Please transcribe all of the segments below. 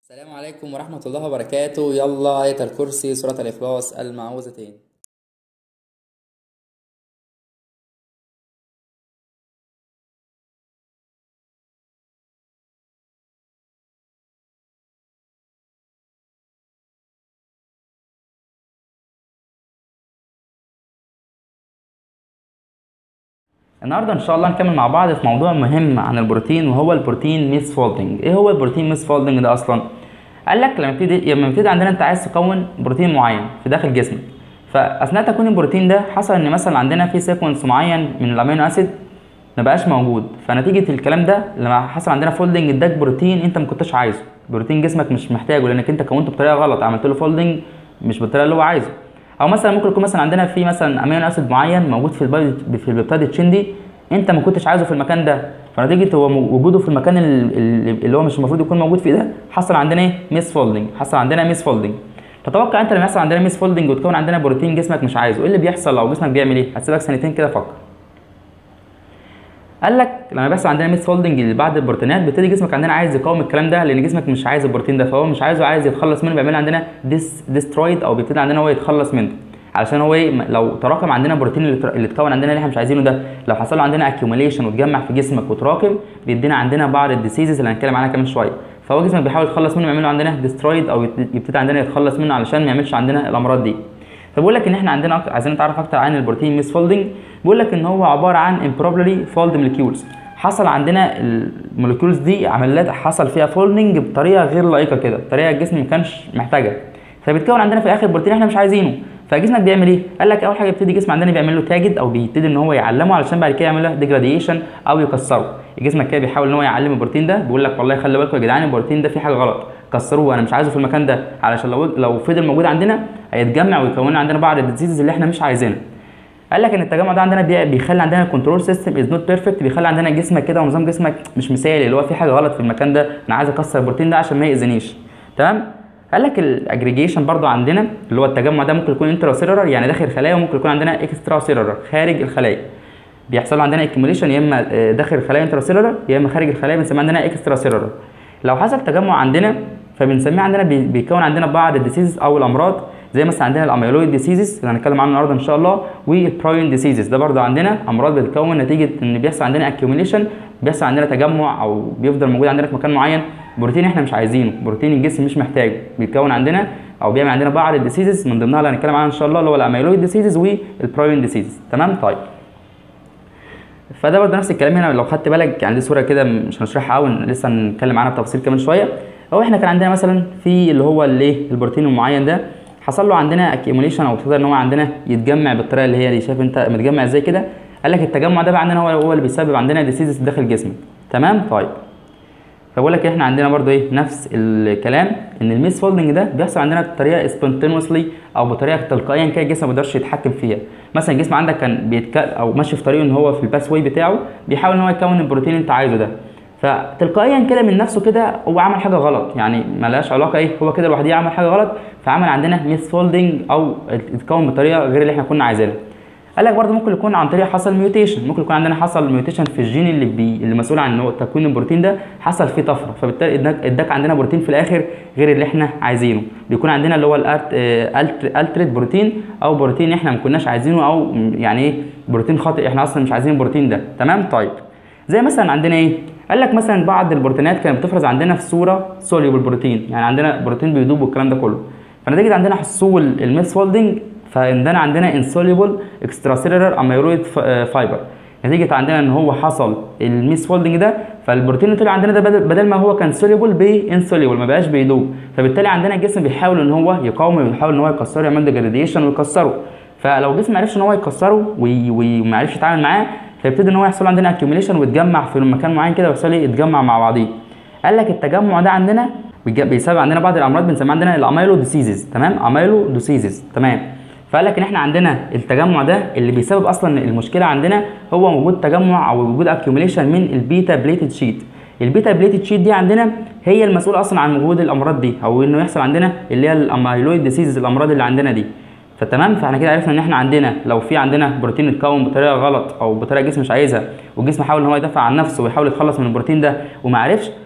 السلام عليكم ورحمة الله وبركاته يلا آية الكرسي سورة الإخلاص المعوذتين النهارده ان شاء الله هنكمل مع بعض في موضوع مهم عن البروتين وهو البروتين ميس فولدنج ايه هو البروتين ميس فولدنج ده اصلا قال لك لما يبتدي لما يبتدي عندنا انت عايز تكون بروتين معين في داخل جسمك فاثناء تكوين البروتين ده حصل ان مثلا عندنا في سيكونس معين من الامينو اسيد ما بقاش موجود فنتيجه الكلام ده لما حصل عندنا فولدنج اداك بروتين انت ما كنتش عايزه بروتين جسمك مش محتاجه لانك انت كونته بطريقه غلط عملت له فولدنج مش بالطريقه اللي هو عايزه او مثلا ممكن يكون مثلا عندنا في مثلا امينو اسيد معين موجود في البيض في البيبتيد تشين دي انت ما كنتش عايزه في المكان ده فنتيجه هو وجوده في المكان ال- ال- اللي هو مش المفروض يكون موجود فيه ده حصل عندنا ايه ميس فولدنج حصل عندنا ميس فولدنج تتوقع انت لما يحصل عندنا ميس فولدنج وتكون عندنا بروتين جسمك مش عايزه ايه اللي بيحصل او جسمك بيعمل ايه هسيبك سنتين كده فكر قال لك لما بيحصل عندنا ميس فولدنج لبعض البروتينات بيبتدي جسمك عندنا عايز يقاوم الكلام ده لان جسمك مش عايز البروتين ده فهو مش عايزه عايز يتخلص منه بيعمل عندنا ديس ديسترويد او بيبتدي عندنا هو يتخلص منه علشان هو ايه لو تراكم عندنا البروتين اللي تر- اللي اتكون عندنا اللي احنا مش عايزينه ده لو حصل له عندنا اكيوميليشن واتجمع في جسمك وتراكم بيدينا عندنا بعض الديسيزز اللي هنتكلم عنها كمان شويه فهو جسمك بيحاول يتخلص منه يعمل له عندنا ديسترويد او يبت- يبتدي عندنا يتخلص منه علشان ما يعملش عندنا الامراض دي فبقول لك ان احنا عندنا أك- عايزين نتعرف اكتر عن البروتين ميس فولدنج بيقول لك ان هو عباره عن improperly fold molecules حصل عندنا الموليكيولز دي عمليات حصل فيها فولدنج بطريقه غير لائقه كده بطريقه الجسم ما كانش محتاجها فبيتكون عندنا في الاخر بروتين احنا مش عايزينه فجسمك بيعمل ايه؟ قال لك اول حاجه يبتدي الجسم عندنا بيعمل له تاجد او بيبتدي ان هو يعلمه علشان بعد كده يعمل له ديجراديشن او يكسره جسمك كده بيحاول ان هو يعلم البروتين ده بيقول لك والله خلي بالكم يا جدعان البروتين ده فيه حاجه غلط كسروه انا مش عايزه في المكان ده علشان لو لو فضل موجود عندنا هيتجمع ويكون عندنا بعض الديزيز اللي احنا مش عايزينها قال لك ان التجمع ده عندنا بي- بيخلي عندنا الكنترول سيستم از نوت بيرفكت بيخلي عندنا جسمك كده ونظام جسمك مش مثالي اللي هو في حاجه غلط في المكان ده انا عايز اكسر البروتين ده عشان ما ياذينيش تمام قال لك الاجريجيشن برضو عندنا اللي هو التجمع ده ممكن يكون انترا سيلولر يعني داخل الخلايا وممكن يكون عندنا اكسترا سيلولر خارج الخلايا بيحصل له عندنا اكيوميليشن يا اما آه، داخل الخلايا انترا سيلولر يا اما خارج الخلايا بنسميه عندنا اكسترا سيلولر لو حصل تجمع عندنا فبنسميه عندنا بي- بيكون عندنا بعض الديسيزز او الامراض زي مثلا عندنا الاميلويد ديسيزز اللي هنتكلم عنه النهارده ان شاء الله والبراين ديسيزز ده برضه عندنا امراض بتتكون نتيجه ان بيحصل عندنا اكيوميليشن بيحصل عندنا تجمع او بيفضل موجود عندنا في مكان معين بروتين احنا مش عايزينه بروتين الجسم مش محتاجه بيتكون عندنا او بيعمل عندنا بعض الديسيزز من ضمنها اللي هنتكلم عنها ان شاء الله اللي هو الاميلويد ديسيزز والبراين ديسيزز تمام طيب فده برضه نفس الكلام هنا لو خدت بالك يعني دي صوره كده مش هنشرحها قوي لسه هنتكلم عنها بتفاصيل كمان شويه هو احنا كان عندنا مثلا في اللي هو الايه البروتين المعين ده حصل له عندنا اكيوميليشن او ابتدى ان هو عندنا يتجمع بالطريقه اللي هي اللي شايف انت متجمع ازاي كده قال لك التجمع ده بقى عندنا هو هو اللي بيسبب عندنا ديسيزز داخل جسمك تمام طيب فبقول لك احنا عندنا برضو ايه نفس الكلام ان الميس فولدنج ده بيحصل عندنا بطريقه سبونتينوسلي او بطريقه تلقائيا كده الجسم ما بيقدرش يتحكم فيها مثلا الجسم عندك كان بيتك او ماشي في طريقه ان هو في الباس واي بتاعه بيحاول ان هو يكون البروتين اللي انت عايزه ده فتلقائيا كده من نفسه كده هو عمل حاجه غلط يعني ملهاش علاقه ايه هو كده لوحده عمل حاجه غلط فعمل عندنا ميس فولدنج او اتكون بطريقه غير اللي احنا كنا عايزينها قال لك برضه ممكن يكون عن طريق حصل ميوتيشن ممكن يكون عندنا حصل ميوتيشن في الجين اللي بي اللي مسؤول عن إن هو تكوين البروتين ده حصل فيه طفره فبالتالي اداك اداك عندنا بروتين في الاخر غير اللي احنا عايزينه بيكون عندنا اللي هو الالتريت بروتين او بروتين احنا ما كناش عايزينه او م- يعني ايه بروتين خاطئ احنا اصلا مش عايزين البروتين ده تمام طيب زي مثلا عندنا ايه قال لك مثلا بعض البروتينات كانت بتفرز عندنا في صوره سوليبل بروتين يعني عندنا بروتين بيدوب والكلام ده كله فنتيجه عندنا حصول الميس فولدنج فعندنا عندنا insoluble extracellular amyloid فايبر نتيجة عندنا ان هو حصل الميس فولدنج ده فالبروتين اللي طلع عندنا ده بدل, بدل ما هو كان سوليبل بانسوليبل ما بقاش بيدوب فبالتالي عندنا الجسم بيحاول ان هو يقاومه ويحاول ان هو يكسره يعمل ديجراديشن ويكسره فلو الجسم ما عرفش ان هو يكسره وي- وي- وما عرفش يتعامل معاه فيبتدي ان هو يحصل عندنا اكيوميليشن ويتجمع في مكان معين كده ويحصل ايه يتجمع مع بعضيه قال لك التجمع ده عندنا بيج- بيسبب عندنا بعض الامراض بنسميها عندنا الاميلو ديسيزز تمام اميلو ديسيزز تمام فقال لك ان احنا عندنا التجمع ده اللي بيسبب اصلا المشكله عندنا هو وجود تجمع او وجود اكيوميليشن من البيتا بليتد شيت البيتا بليتد شيت دي عندنا هي المسؤوله اصلا عن وجود الامراض دي او انه يحصل عندنا اللي هي الاميلويد ديسيز الامراض اللي عندنا دي فتمام فاحنا كده عرفنا ان احنا عندنا لو في عندنا بروتين اتكون بطريقه غلط او بطريقه الجسم مش عايزها والجسم حاول ان هو يدافع عن نفسه ويحاول يتخلص من البروتين ده وما عرفش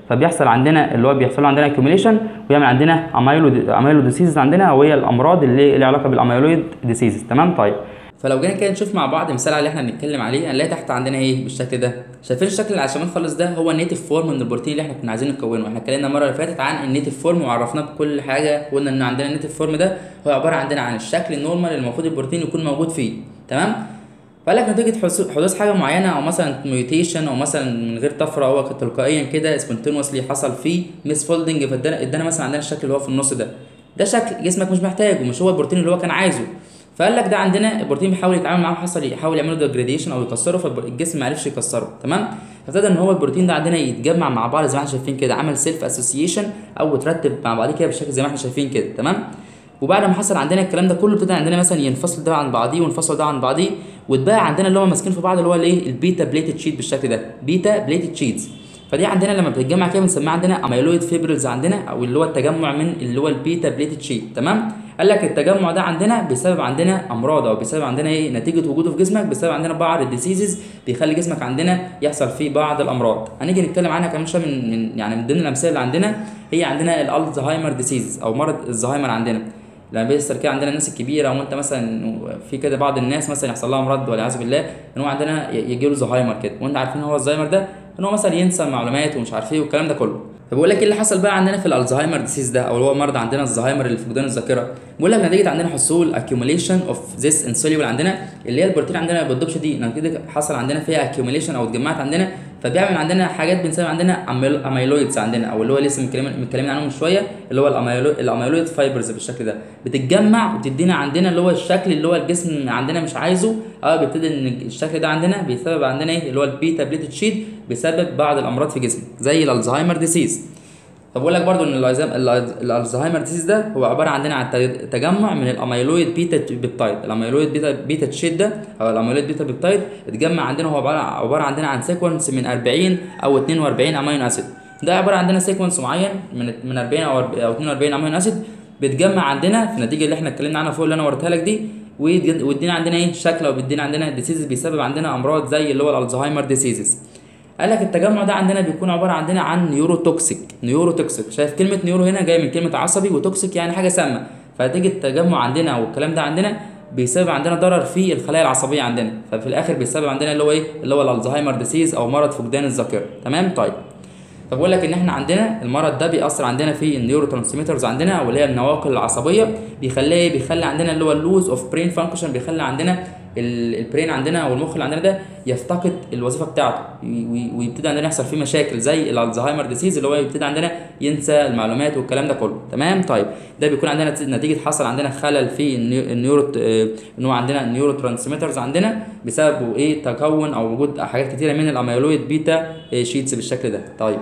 فبيحصل عندنا اللي هو بيحصل عندنا اكيوميليشن ويعمل عندنا اميلو اميلو ديسيز عندنا وهي الامراض اللي ليها علاقه بالاميلويد ديسيز تمام طيب فلو جينا كده نشوف مع بعض مثال على اللي احنا بنتكلم عليه هنلاقي تحت عندنا ايه بالشكل ده شايفين الشكل اللي على الشمال خالص ده هو النيتف فورم من البروتين اللي احنا كنا عايزين نكونه احنا اتكلمنا المره اللي فاتت عن النيتف فورم وعرفناه بكل حاجه قلنا ان عندنا النيتف فورم ده هو عباره عندنا عن الشكل النورمال اللي المفروض البروتين يكون موجود فيه تمام فقال لك نتيجه حصو- حدوث حاجه معينه او مثلا ميوتيشن او مثلا من غير طفره هو تلقائيا كده سبونتينوسلي حصل فيه ميس فولدنج فادانا ادانا مثلا عندنا الشكل اللي هو في النص ده ده شكل جسمك مش محتاجه مش هو البروتين اللي هو كان عايزه فقال لك ده عندنا البروتين بيحاول يتعامل معاه حصل يحاول يعمل له ديجريديشن او يكسره فالجسم ما عرفش يكسره تمام فابتدى ان هو البروتين ده عندنا يتجمع مع بعض زي ما احنا شايفين كده عمل سيلف اسوسيشن او اترتب مع بعضيه كده بالشكل زي ما احنا شايفين كده تمام وبعد ما حصل عندنا الكلام ده كله ابتدى عندنا مثلا ينفصل ده عن بعضيه وينفصل ده عن بعضيه واتبقى عندنا اللي هو ماسكين في بعض اللي هو الايه البيتا بليتد شيت بالشكل ده بيتا بليتد شيتس فدي عندنا لما بتتجمع كده بنسميها عندنا اميلويد فيبرلز عندنا او اللي هو التجمع من اللي هو البيتا بليتد شيت تمام قال لك التجمع ده عندنا بسبب عندنا امراض او بسبب عندنا ايه نتيجه وجوده في جسمك بسبب عندنا بعض الديسيزز بيخلي جسمك عندنا يحصل فيه بعض الامراض هنيجي نتكلم عنها كمان شويه من, من يعني من ضمن الامثله اللي عندنا هي عندنا الالزهايمر ديسيز او مرض الزهايمر عندنا لما بيحصل كده عندنا الناس الكبيره وانت مثلا في كده بعض الناس مثلا يحصل لها مرض والعياذ بالله ان هو عندنا يجي له زهايمر كده وانت عارفين هو الزهايمر ده ان هو مثلا ينسى المعلومات ومش عارف ايه والكلام ده كله فبقول لك ايه اللي حصل بقى عندنا في الالزهايمر ديسيز ده او اللي هو مرض عندنا الزهايمر اللي في فقدان الذاكره بقول لك نتيجه عندنا حصول accumulation اوف ذيس انسوليبل عندنا اللي هي البروتين عندنا ما بتدوبش دي نتيجه حصل عندنا فيها accumulation او اتجمعت عندنا فبيعمل عندنا حاجات بنسميها عندنا اميلويدز عندنا او اللي هو لسه متكلمين متكلمين عنه من شويه اللي هو الاميلويد الاميلويد فايبرز بالشكل ده بتتجمع وبتدينا عندنا اللي هو الشكل اللي هو الجسم عندنا مش عايزه اه بيبتدي ان الشكل ده عندنا بسبب عندنا ايه اللي هو البيتا بليتد شيت بسبب بعض الامراض في جسمك زي الالزهايمر ديسيز فبقول لك برضو ان الألزام- الألز- الالزهايمر ديسيز ده هو عباره عندنا عن تج- تجمع من الاميلويد بيتا بيبتايد الاميلويد بيتا بيتا تشيت ده او الاميلويد بيتا بيبتايد اتجمع عندنا هو عباره عباره عندنا عن سيكونس من 40 او 42 امينو اسيد ده عباره عندنا سيكونس معين من من 40 او أرب- او 42 امينو اسيد بيتجمع عندنا في النتيجه اللي احنا اتكلمنا عنها فوق اللي انا وريتها لك دي ويدي- ويدينا عندنا ايه شكل او بيدينا عندنا ديسيز بيسبب عندنا امراض زي اللي هو الالزهايمر ديسيزز قال لك التجمع ده عندنا بيكون عباره عندنا عن نيوروتوكسيك نيوروتوكسيك شايف كلمه نيورو هنا جايه من كلمه عصبي وتوكسيك يعني حاجه سامه فتيجي التجمع عندنا والكلام ده عندنا بيسبب عندنا ضرر في الخلايا العصبيه عندنا ففي الاخر بيسبب عندنا اللي هو ايه اللي هو الالزهايمر ديسيز او مرض فقدان الذاكره تمام طيب فبقول لك ان احنا عندنا المرض ده بيأثر عندنا في النيورو ترانسميترز عندنا او اللي هي النواقل العصبيه بيخليها ايه بيخلي عندنا اللي هو اللوز اوف برين فانكشن بيخلي عندنا ال- البرين عندنا او المخ اللي عندنا ده يفتقد الوظيفه بتاعته وي- وي- ويبتدي عندنا يحصل فيه مشاكل زي الالزهايمر ديسيز اللي هو يبتدي عندنا ينسى المعلومات والكلام ده كله تمام طيب ده بيكون عندنا نتيجه حصل عندنا خلل في النيو- النيورو آه، ان هو عندنا النيورو ترانسميترز عندنا بسبب ايه تكون او وجود حاجات كتيره من الاميلويد بيتا آه، شيتس بالشكل ده طيب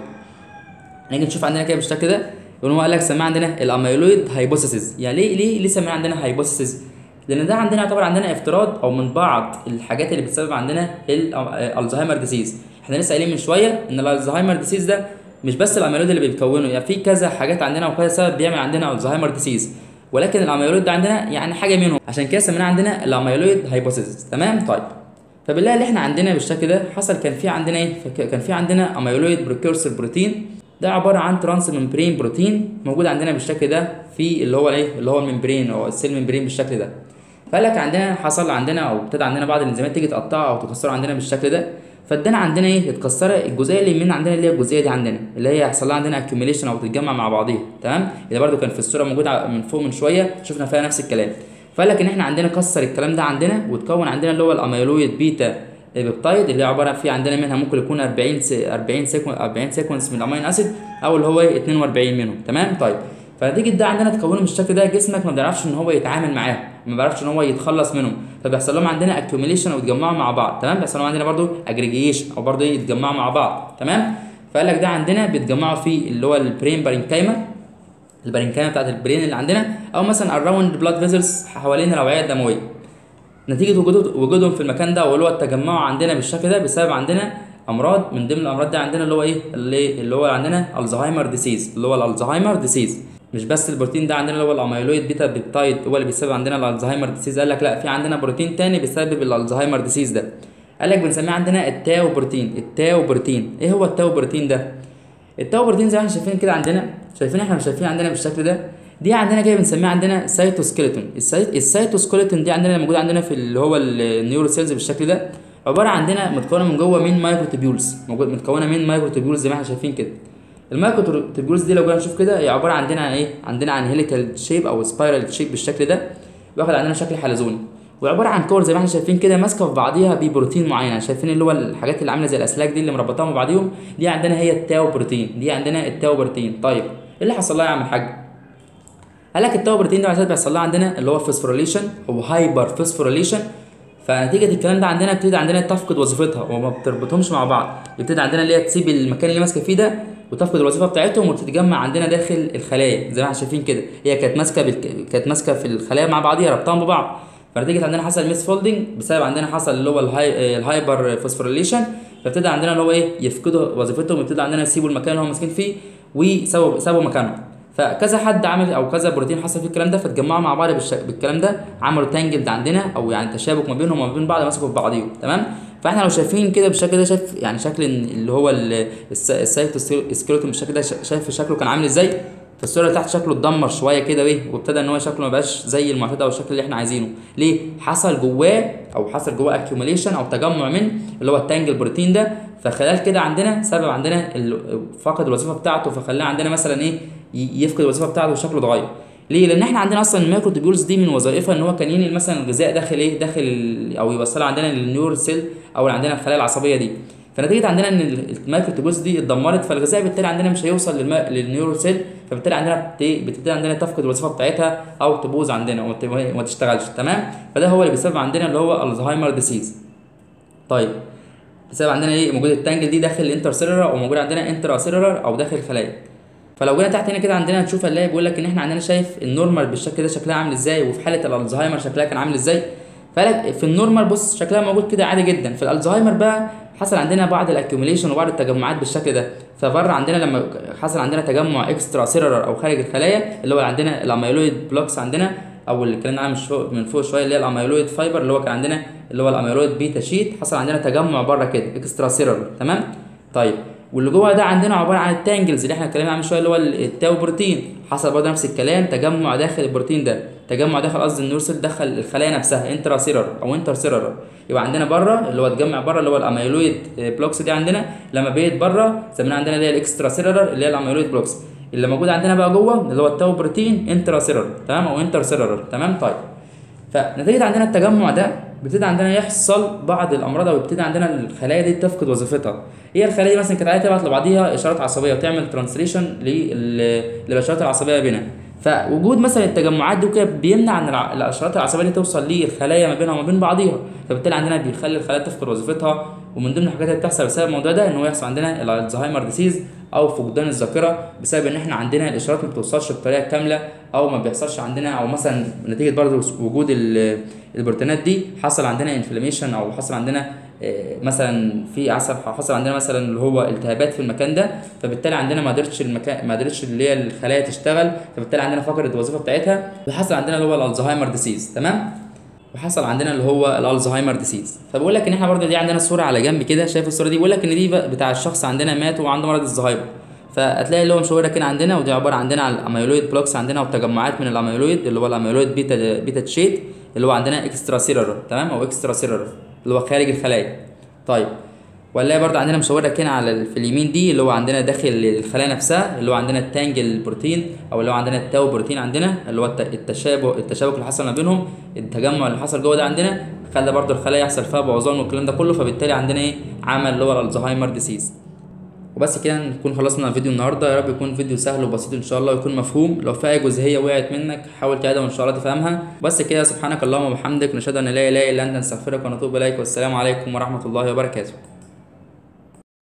نيجي نشوف عندنا كده بالشكل ده يقول هو قال لك سماه عندنا الاميلويد هايبوثيسيس يعني ليه ليه ليه سماه عندنا هايبوثيسيس لان ده عندنا يعتبر عندنا افتراض او من بعض الحاجات اللي بتسبب عندنا ال- آه، الزهايمر ديسيز احنا لسه قايلين من شويه ان الزهايمر ديسيز ده مش بس الاميلويد اللي بيتكونه يعني في كذا حاجات عندنا وكذا سبب بيعمل عندنا الزهايمر ديسيز ولكن الاميلويد ده عندنا يعني حاجه منهم عشان كده سميناه عندنا الاميلويد هايبوثيسيس تمام طيب فبالله اللي احنا عندنا بالشكل ده حصل كان في عندنا ايه فك- كان في عندنا اميلويد بريكورسور بروتين ده عباره عن ترانس ممبرين بروتين موجود عندنا بالشكل ده في اللي هو ايه اللي هو الممبرين او السيل ممبرين بالشكل ده فقال لك عندنا حصل عندنا او ابتدى عندنا بعض الانزيمات تيجي تقطعها او تكسرها عندنا بالشكل ده فادانا عندنا ايه اتكسر الجزئيه اللي من عندنا اللي هي الجزئيه دي عندنا اللي هي هيحصل لها عندنا اكيوميليشن او تتجمع مع بعضيها تمام اللي برده كان في الصوره موجود ع- من فوق من شويه شفنا فيها نفس الكلام فقال لك ان احنا عندنا كسر الكلام ده عندنا وتكون عندنا اللي هو الاميلويد بيتا بيبتايد اللي هي عباره في عندنا منها ممكن يكون 40 س- 40 سيكون 40 سيكونس من الامين اسيد او اللي هو إيه 42 منهم تمام طيب فنتيجه ده عندنا تكونه بالشكل ده جسمك ما بيعرفش ان هو يتعامل معاهم ما بيعرفش ان هو يتخلص منهم فبيحصل لهم عندنا اكيوميليشن ويتجمعوا مع بعض تمام بيحصل لهم عندنا برضو اجريجيشن او برضو إيه يتجمعوا مع بعض تمام فقال لك ده عندنا بيتجمعوا في اللي هو البرين بارينكايما البارينكايما بتاعت البرين اللي عندنا او مثلا اراوند بلاد فيزلز حوالين الاوعيه الدمويه نتيجه وجود وجودهم في المكان ده واللي هو التجمع عندنا بالشكل ده بسبب عندنا امراض من ضمن الامراض دي عندنا اللي هو ايه اللي, اللي هو عندنا الزهايمر ديسيز اللي هو الالزهايمر ديسيز مش بس البروتين ده عندنا اللي هو الاميلويد بيتا بيبتايد هو اللي بيسبب عندنا الالزهايمر ديسيز قال لك لا في عندنا بروتين تاني بيسبب الالزهايمر ديسيز ده قال لك بنسميه عندنا التاو بروتين التاو بروتين ايه هو التاو بروتين ده التاو بروتين زي ما احنا شايفين كده عندنا شايفين احنا مش شايفين عندنا بالشكل ده دي عندنا كده بنسميها عندنا سايتوسكيلتون السايت السايتوسكيلتون دي عندنا موجوده عندنا في اللي هو النيورو سيلز بالشكل ده عباره عندنا متكونه من جوه من مايكروتوبيولز موجود متكونه من مايكروتوبيولز زي ما احنا شايفين كده المايكروتوبيولز دي لو جينا نشوف كده هي عباره عندنا عن ايه عندنا عن هيليكال شيب او سبايرال شيب بالشكل ده واخد عندنا شكل حلزوني وعباره عن كور زي ما احنا شايفين كده ماسكه في بعضيها ببروتين معين شايفين اللي هو الحاجات اللي عامله زي الاسلاك دي اللي مربطاها مع بعضيهم دي عندنا هي التاو بروتين دي عندنا التاو بروتين طيب ايه اللي حصل لها يا عم الحاج قال لك التاو بروتين ده بعد كده بيحصل لها عندنا اللي هو فوسفوريليشن او هايبر فوسفوريليشن فنتيجه الكلام ده عندنا بتبتدي عندنا تفقد وظيفتها وما بتربطهمش مع بعض يبتدي عندنا اللي هي تسيب المكان اللي ماسكه فيه ده وتفقد الوظيفه بتاعتهم وتتجمع عندنا داخل الخلايا زي ما احنا شايفين كده هي كانت ماسكه بالك... كانت ماسكه في الخلايا مع بعضيها ربطهم ببعض فنتيجه عندنا حصل ميس فولدنج بسبب عندنا حصل اللي هو الهاي... الهايبر فوسفوريليشن فابتدى عندنا اللي هو ايه يفقدوا وظيفتهم ويبتدى عندنا يسيبوا المكان اللي هم ماسكين فيه وسابوا سابوا مكانهم فكذا حد عمل او كذا بروتين حصل فيه الكلام ده فتجمعوا مع بعض بالش... بالكلام ده عملوا تانجلد عندنا او يعني تشابك ما بينهم وما بين بعض مسكوا في بعضيهم تمام فاحنا لو شايفين كده بالشكل ده شايف يعني شكل اللي هو السايتوسكيلتون بالشكل ده شايف شكله كان عامل ازاي في الصوره اللي تحت شكله اتدمر شويه كده وايه وابتدى ان هو شكله ما بقاش زي المعتاد او الشكل اللي احنا عايزينه ليه حصل جواه او حصل جواه اكيوميليشن او تجمع من اللي هو التانجل بروتين ده فخلال كده عندنا سبب عندنا فقد الوظيفه بتاعته فخلاه عندنا مثلا ايه يفقد الوظيفه بتاعته وشكله اتغير ليه؟ لان احنا عندنا اصلا الميكروتوبيولز دي من وظائفها ان هو كان ينقل مثلا الغذاء داخل ايه؟ داخل ال... او يوصلها عندنا للنيور سيل او عندنا الخلايا العصبيه دي. فنتيجه عندنا ان الميكروتوبيولز دي اتدمرت فالغذاء بالتالي عندنا مش هيوصل للم... للنيور سيل فبالتالي عندنا بتبتدي عندنا تفقد الوظيفه بتاعتها او تبوظ عندنا وما تشتغلش تمام؟ فده هو اللي بيسبب عندنا اللي هو الزهايمر ديسيز. طيب بسبب عندنا ايه؟ موجود التانجل دي داخل الانتر سيلولر او موجود عندنا انترا سيلولر او داخل الخلايا. فلو جينا تحت هنا كده عندنا هنشوف هنلاقي بيقول لك ان احنا عندنا شايف النورمال بالشكل ده شكلها عامل ازاي وفي حاله الالزهايمر شكلها كان عامل ازاي فقالك في النورمال بص شكلها موجود كده عادي جدا في الالزهايمر بقى حصل عندنا بعض الاكيوميليشن وبعض التجمعات بالشكل ده فبره عندنا لما حصل عندنا تجمع اكسترا سيرر او خارج الخلايا اللي هو عندنا الاميلويد بلوكس عندنا او اللي اتكلمنا عنها من فوق شويه اللي هي الاميلويد فايبر اللي هو كان عندنا اللي هو الاميلويد بيتا شيت حصل عندنا تجمع بره كده اكسترا سيرر تمام طيب واللي جوه ده عندنا عباره عن التانجلز اللي احنا اتكلمنا عنه شويه اللي هو التاو بروتين حصل برضه نفس الكلام تجمع داخل البروتين ده تجمع داخل قصدي النورسل دخل الخلايا نفسها انترا سيرر او انتر سيرر يبقى عندنا بره اللي هو اتجمع بره اللي هو الاميلويد بلوكس دي عندنا لما بقيت بره سميناها عندنا اللي هي الاكسترا سيرر اللي هي الاميلويد بلوكس اللي موجود عندنا بقى جوه اللي هو التاو بروتين انترا سيرر تمام او انتر سيرر تمام طيب فنتيجه عندنا التجمع ده بيبتدي عندنا يحصل بعض الامراض او بيبتدي عندنا الخلايا دي تفقد وظيفتها هي الخلايا دي مثلا كانت عايزه تبعت لبعضيها اشارات عصبيه وتعمل ترانسليشن للاشارات العصبيه بينها فوجود مثلا التجمعات دي وكده بيمنع ان الاشارات العصبيه دي توصل للخلايا ما بينها وما بين بعضيها فبالتالي عندنا بيخلي الخلايا تفقد وظيفتها ومن ضمن الحاجات اللي بتحصل بسبب الموضوع ده ان هو يحصل عندنا الزهايمر ديسيز او فقدان الذاكره بسبب ان احنا عندنا الاشارات ما بتوصلش بطريقه كامله او ما بيحصلش عندنا او مثلا نتيجه برضه وجود البروتينات دي حصل عندنا انفلاميشن او حصل عندنا مثلا في حصل حصل عندنا مثلا اللي هو التهابات في المكان ده فبالتالي عندنا ما قدرتش المكان ما قدرتش اللي هي الخلايا تشتغل فبالتالي عندنا فقدت الوظيفه بتاعتها وحصل عندنا اللي هو الالزهايمر ديسيز تمام وحصل عندنا اللي هو الالزهايمر ديسيز فبقول لك ان احنا برضه دي عندنا الصوره على جنب كده شايف الصوره دي بيقول لك ان دي بتاع الشخص عندنا مات وعنده مرض الزهايمر فهتلاقي اللي هو مشاوره كده عندنا ودي عباره عندنا عن الاميلويد بلوكس عندنا وتجمعات من الاميلويد اللي هو الاميلويد بيتا بيتا تشيت اللي هو عندنا اكسترا سيرر تمام او اكسترا سيرر اللي هو خارج الخلايا طيب ولا برضه عندنا مشاوره هنا على في اليمين دي اللي هو عندنا داخل الخلايا نفسها اللي هو عندنا التانجل بروتين او اللي هو عندنا التاو بروتين عندنا اللي هو التشابه التشابك اللي حصل ما بينهم التجمع اللي حصل جوه ده عندنا خلى برضه الخلايا يحصل فيها بوظان والكلام ده كله فبالتالي عندنا ايه عمل اللي هو الزهايمر ديسيز وبس كده نكون خلصنا فيديو النهارده يا رب يكون فيديو سهل وبسيط ان شاء الله ويكون مفهوم لو في اي جزئيه وقعت منك حاول تعيدها وان شاء الله تفهمها بس كده سبحانك اللهم وبحمدك نشهد ان لا اله الا انت نستغفرك ونتوب اليك والسلام عليكم ورحمه الله وبركاته